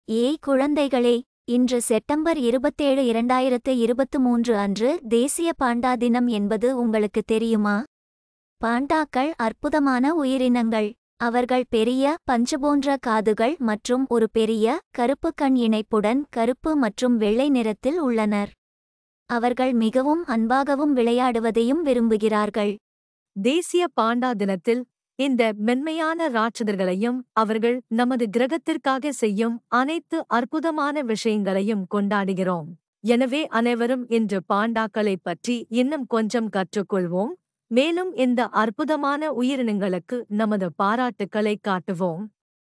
ஏய் குழந்தைகளே இன்று செப்டம்பர் இருபத்தேழு இரண்டாயிரத்து இருபத்து மூன்று அன்று தேசிய பாண்டா தினம் என்பது உங்களுக்கு தெரியுமா பாண்டாக்கள் அற்புதமான உயிரினங்கள் அவர்கள் பெரிய பஞ்சு போன்ற காதுகள் மற்றும் ஒரு பெரிய கருப்பு கண் இணைப்புடன் கருப்பு மற்றும் வெள்ளை நிறத்தில் உள்ளனர் அவர்கள் மிகவும் அன்பாகவும் விளையாடுவதையும் விரும்புகிறார்கள் தேசிய பாண்டா தினத்தில் இந்த மென்மையான ராட்சதர்களையும் அவர்கள் நமது கிரகத்திற்காக செய்யும் அனைத்து அற்புதமான விஷயங்களையும் கொண்டாடுகிறோம் எனவே அனைவரும் இன்று பாண்டாக்களைப் பற்றி இன்னும் கொஞ்சம் கற்றுக்கொள்வோம் மேலும் இந்த அற்புதமான உயிரினங்களுக்கு நமது பாராட்டுக்களை காட்டுவோம்